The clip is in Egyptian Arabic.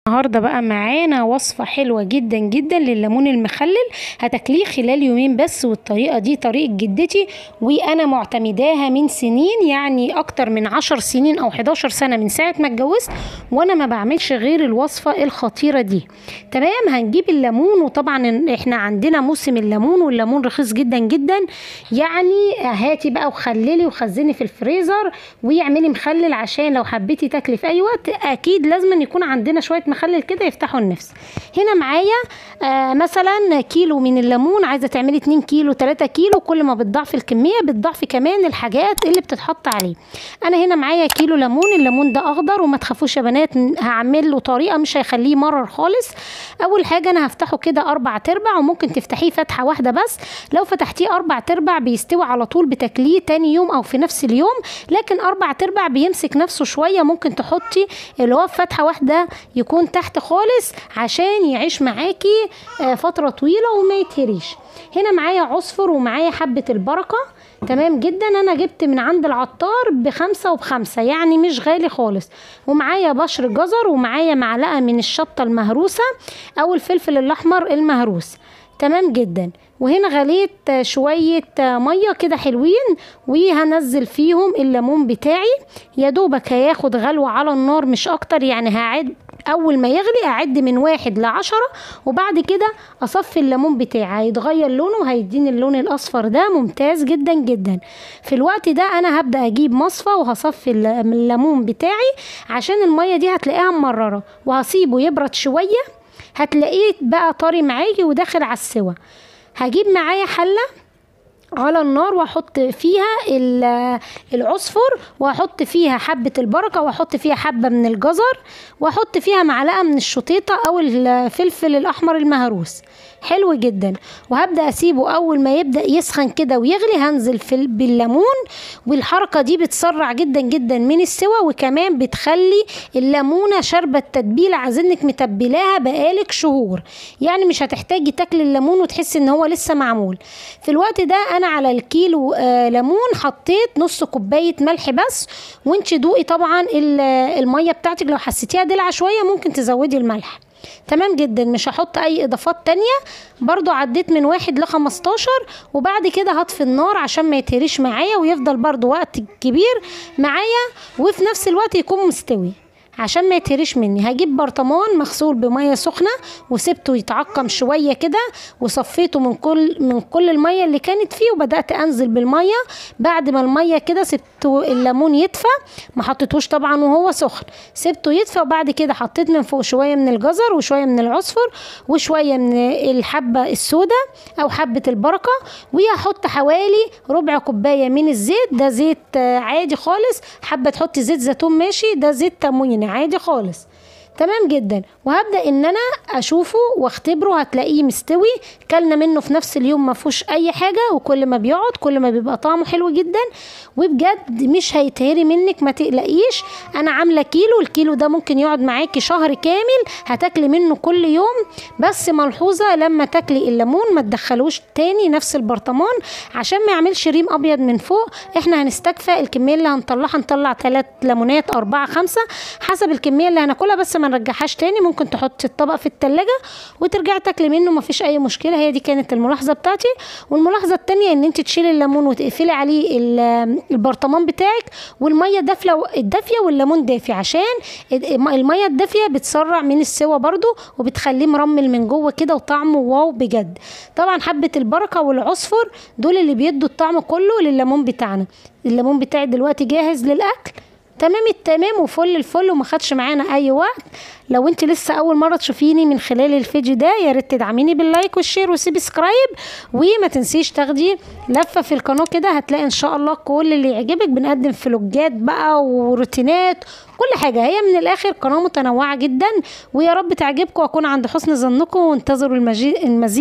النهارده بقى معانا وصفة حلوة جدا جدا لليمون المخلل هتاكليه خلال يومين بس والطريقة دي طريقة جدتي وانا معتمداها من سنين يعني اكتر من عشر سنين او 11 سنة من ساعة ما اتجوزت وانا ما بعملش غير الوصفة الخطيرة دي تمام هنجيب الليمون وطبعا احنا عندنا موسم الليمون والليمون رخيص جدا جدا يعني هاتي بقى وخللي وخزني في الفريزر واعملي مخلل عشان لو حبيتي تاكلي في اي وقت اكيد لازم يكون عندنا شوية مخلل كده يفتحوا النفس هنا معايا آه مثلا كيلو من الليمون عايزه تعملي 2 كيلو 3 كيلو كل ما بتضاعفي الكميه بتضاعفي كمان الحاجات اللي بتتحط عليه انا هنا معايا كيلو ليمون الليمون ده اخضر وما تخافوش يا بنات هعمل له طريقه مش هيخليه مرر خالص اول حاجه انا هفتحه كده اربع تربع وممكن تفتحيه فتحه واحده بس لو فتحتيه اربع تربع بيستوي على طول بتاكليه تاني يوم او في نفس اليوم لكن اربع تربع بيمسك نفسه شويه ممكن تحطي اللي هو في فتحه واحده يكون تحت خالص عشان يعيش معاكي فتره طويله وما يتهريش هنا معايا عصفر ومعايا حبه البركه تمام جدا انا جبت من عند العطار بخمسة وبخمسة يعني مش غالي خالص ومعايا بشر جزر ومعايا معلقة من الشطة المهروسة او الفلفل الاحمر المهروس تمام جدا وهنا غليت شوية مية كده حلوين وهنزل فيهم الليمون بتاعي يا دوبك هياخد غلوة على النار مش اكتر يعني هعد اول ما يغلي اعد من واحد لعشرة وبعد كده اصفي الليمون بتاعي هيتغير لونه هيديني اللون الاصفر ده ممتاز جدا جدا في الوقت ده انا هبدا اجيب مصفى وهصفي الليمون بتاعي عشان المية دي هتلاقيها مررة وهسيبه يبرد شوية هتلاقيه بقى طري معاكي وداخل على السوا هجيب معايا حله على النار واحط فيها العصفر واحط فيها حبة البركة واحط فيها حبة من الجزر واحط فيها معلقة من الشطيطة او الفلفل الاحمر المهروس حلو جدا وهبدا اسيبه اول ما يبدا يسخن كده ويغلي هنزل في بالليمون والحركه دي بتسرع جدا جدا من السوا وكمان بتخلي الليمونه شاربه التتبيله عايزينك متبلاها بقالك شهور يعني مش هتحتاجي تاكلي الليمون وتحسي ان هو لسه معمول في الوقت ده انا على الكيلو آه ليمون حطيت نص كوبايه ملح بس وانت دوقي طبعا الميه بتاعتك لو حسيتيها دلع شويه ممكن تزودي الملح تمام جدا مش هحط اي اضافات تانية برضو عديت من واحد لخمستاشر وبعد كده هطفي النار عشان ما يتهريش معايا ويفضل برضو وقت كبير معايا وفي نفس الوقت يكون مستوي عشان ما يتهريش مني هجيب برطمان مغسول بميه سخنه وسبته يتعقم شويه كده وصفيته من كل من كل الميه اللي كانت فيه وبدات انزل بالميه بعد ما الميه كده سبته الليمون يدفى ما حطيتهوش طبعا وهو سخن سبته يدفى وبعد كده حطيت من فوق شويه من الجزر وشويه من العصفر وشويه من الحبه السوداء او حبه البركه وهحط حوالي ربع كوبايه من الزيت ده زيت عادي خالص حابه تحطي زيت زيتون ماشي ده زيت تموين عادي خالص تمام جدا وهبدا ان انا اشوفه واختبره هتلاقيه مستوي كلنا منه في نفس اليوم ما فيهوش اي حاجه وكل ما بيقعد كل ما بيبقى طعمه حلو جدا وبجد مش هيتهري منك ما تقلقيش انا عامله كيلو الكيلو ده ممكن يقعد معاكي شهر كامل هتاكلي منه كل يوم بس ملحوظه لما تاكلي الليمون ما تدخلوش تاني نفس البرطمان عشان ما يعملش ريم ابيض من فوق احنا هنستكفى الكميه اللي هنطلعها نطلع ثلاث ليمونات اربعه خمسه حسب الكميه اللي هناكلها بس ما نرجعهاش تاني ممكن تحطي الطبق في التلاجة وترجعي تاكلي منه مفيش اي مشكله هي دي كانت الملاحظه بتاعتي والملاحظه التانية ان انت تشيلي الليمون وتقفلي عليه البرطمان بتاعك والميه دافيه الدافيه والليمون دافي عشان الميه الدافيه بتسرع من السوا برده وبتخليه مرمل من جوه كده وطعمه واو بجد طبعا حبه البركه والعصفر دول اللي بيدوا الطعم كله لليمون بتاعنا الليمون بتاعي دلوقتي جاهز للاكل تمام التمام وفل الفل وما خدش معانا اي وقت لو انت لسه اول مره تشوفيني من خلال الفيديو ده يا ريت تدعميني باللايك والشير وسبسكرايب وما تنسيش تاخدي لفه في القناه كده هتلاقي ان شاء الله كل اللي يعجبك بنقدم فلوجات بقى وروتينات كل حاجه هي من الاخر قناه متنوعه جدا ويا رب تعجبكم واكون عند حسن ظنكم وانتظروا المزيد